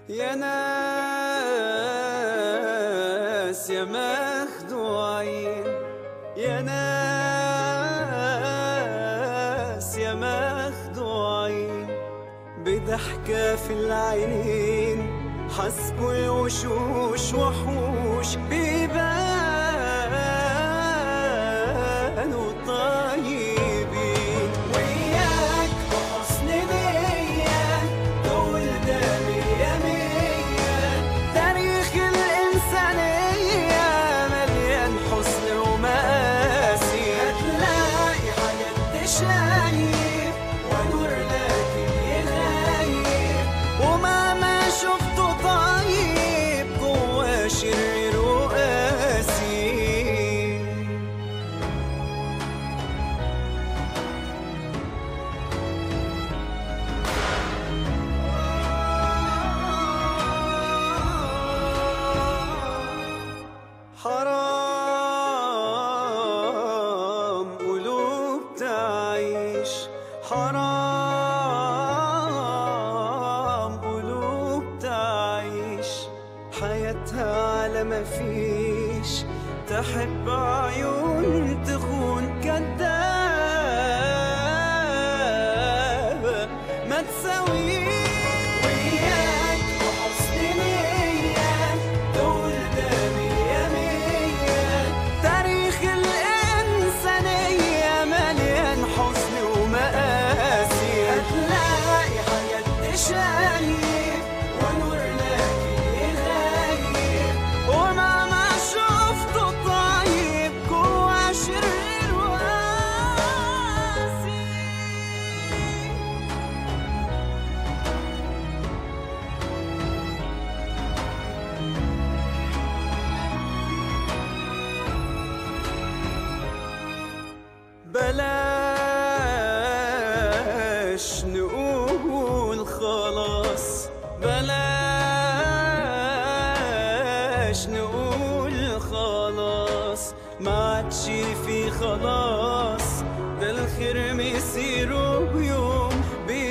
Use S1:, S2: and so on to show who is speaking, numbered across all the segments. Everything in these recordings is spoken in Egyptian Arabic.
S1: يا ناس يا مخدوعين يا ناس يا مخدوعين بضحكة في العينين حسبوا الوشوش وحوش بيبانوا طيبين وياك بحسن نية دول ده مية مية تاريخ الإنسانية مليان حسن ومآسي هتلاقي حاجات تشايف ونور لكن يغيب ومهما شفته طيب جوا شرير وقاسي حرام قلوب تعيش حرام قلوب تعيش حياتها على ما فيش تحب عيون تخون كدابة ما تساويش وياك وحسن نية دول ده مية مية تاريخ الإنسانية مليان حزن ومآسي هتلاقي حاجات تشايف ونور لكن يغيب ومهما شفته طيب جوا شرير وقاسي بلاش نقول خلاص بلاش نقول خلاص ما عادش في خلاص ده الخير مسيره بيوم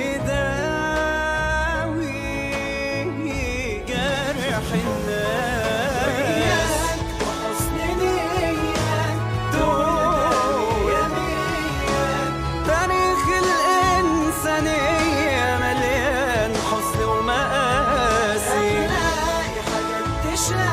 S1: بيداوي جرح الناس وحسن نية دول تاريخ الإنسانية مليان حزن ومآسي هتلاقي حاجات تشاف